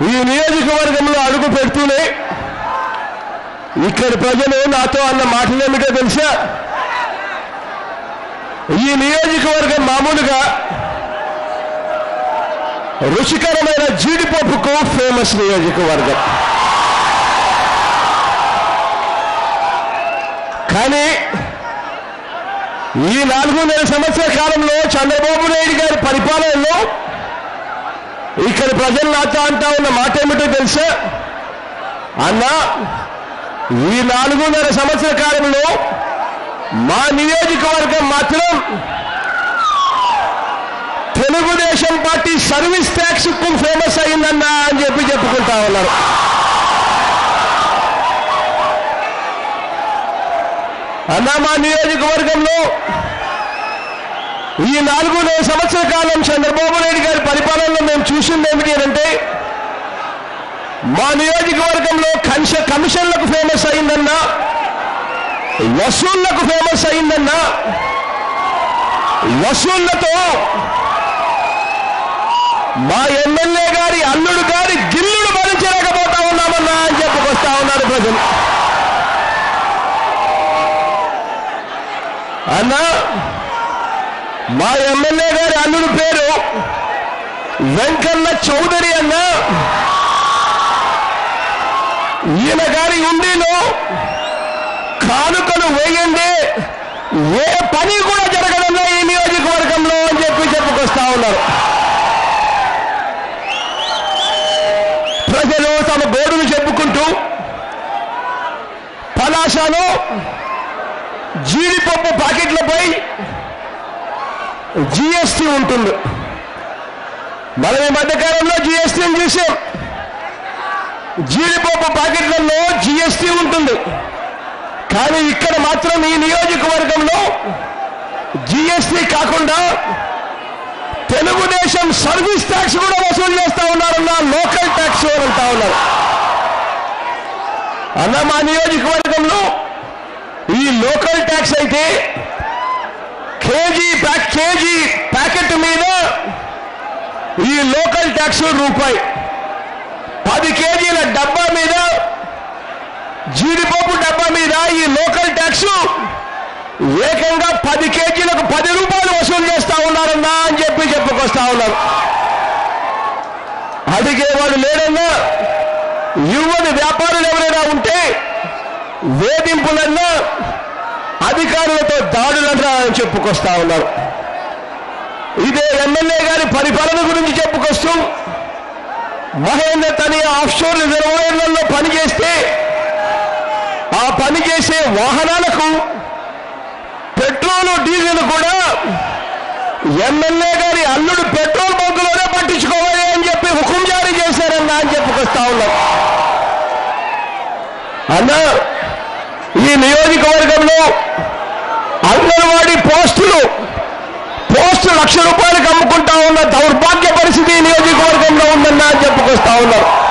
ఈ నియోజకవర్గంలో అడుగు పెడుతూనే ఇక్కడి ప్రజలు నాతో అన్న మాటలు ఏమిటో తెలుసా ఈ నియోజకవర్గం మామూలుగా రుచికరమైన జీడిపప్పుకు ఫేమస్ నియోజకవర్గం కానీ ఈ నాలుగున్నర సంవత్సరాల కాలంలో చంద్రబాబు నాయుడు గారి పరిపాలనలో ఇక్కడ ప్రజలు నాతో అంటా ఉన్న మాట ఏమిటో తెలుసా అన్నా ఈ నాలుగున్నర సంవత్సర కాలంలో మా నియోజకవర్గం మాత్రం తెలుగుదేశం పార్టీ సర్వీస్ ట్యాక్స్ కు ఫేమస్ అయిందన్నా అని చెప్పి చెప్పుకుంటా ఉన్నారు అన్నా మా నియోజకవర్గంలో ఈ నాలుగున్నర సంవత్సర కాలం చంద్రబాబు నాయుడు గారి పరిపాలనలో మేము చూసింది ఏమిటి అంటే మా నియోజకవర్గంలో కమిష కమిషన్లకు ఫేమస్ అయిందన్నా వసూళ్లకు ఫేమస్ అయిందన్నా వసూళ్లతో మా ఎమ్మెల్యే గారి అల్లుడు గారి గిల్లుడు భరించలేకపోతా ఉన్నామన్నా అని చెప్పుకొస్తా ఉన్నారు ప్రజలు అన్నా మా ఎమ్మెల్యే గారి అల్లుడి పేరు వెంకన్న చౌదరి అన్న ఈయన గారి ఉండిలో కానుకలు వేయండి ఏ పని కూడా జరగడంలో ఈ నియోజకవర్గంలో అని చెప్పి చెప్పుకొస్తా ఉన్నారు ప్రజలు తమ గోడును చెప్పుకుంటూ పలాసలో జీడిపప్పు ప్యాకెట్లపై జిఎస్టీ ఉంటుంది మనం ఈ మధ్యకాలంలో జిఎస్టీని చూసాం జీడిపప్పు ప్యాకెట్లలో జిఎస్టీ ఉంటుంది కానీ ఇక్కడ మాత్రం ఈ నియోజకవర్గంలో జిఎస్టీ కాకుండా తెలుగుదేశం సర్వీస్ ట్యాక్స్ కూడా వసూలు చేస్తా ఉన్నారన్న లోకల్ ట్యాక్స్ అని అంటా ఉన్నారు అన్న మా నియోజకవర్గంలో ఈ లోకల్ ట్యాక్స్ అయితే కేజీ ప్యాక్ కేజీ ప్యాకెట్ మీద ఈ లోకల్ ట్యాక్స్ రూపాయి పది కేజీల డబ్బా మీద జీడిపప్పు డబ్బా మీద ఈ లోకల్ ట్యాక్స్ ఏకంగా పది కేజీలకు పది రూపాయలు వసూలు చేస్తా ఉన్నారన్నా అని చెప్పి చెప్పుకొస్తా ఉన్నారు అడిగేవాడు లేడన్నా యువని వ్యాపారులు ఎవరైనా ఉంటే వేధింపులన్నా అధికారులతో దాడులన్నా అని చెప్పుకొస్తా ఉన్నారు ఇదే ఎమ్మెల్యే గారి పరిపాలన గురించి చెప్పుకొస్తూ మహేంద్ర తని ఆఫ్షోర్ రిజర్వాయర్లలో పనిచేస్తే ఆ పని చేసే వాహనాలకు పెట్రోల్ డీజిల్ కూడా ఎమ్మెల్యే గారి అల్లుడు పెట్రోల్ బంకులోనే పట్టించుకోవాలి అని చెప్పి హుకుం జారీ చేశారన్నా అని చెప్పుకొస్తా ఉన్నాం అన్నా ఈ నియోజకవర్గంలో అంగన్వాడీ పోస్టులు పోస్టు లక్ష రూపాయలకు అమ్ముకుంటా ఉన్న దౌర్భాగ్య పరిస్థితి ఈ నియోజకవర్గంలో ఉందన్నా అని చెప్పుకొస్తా ఉన్నారు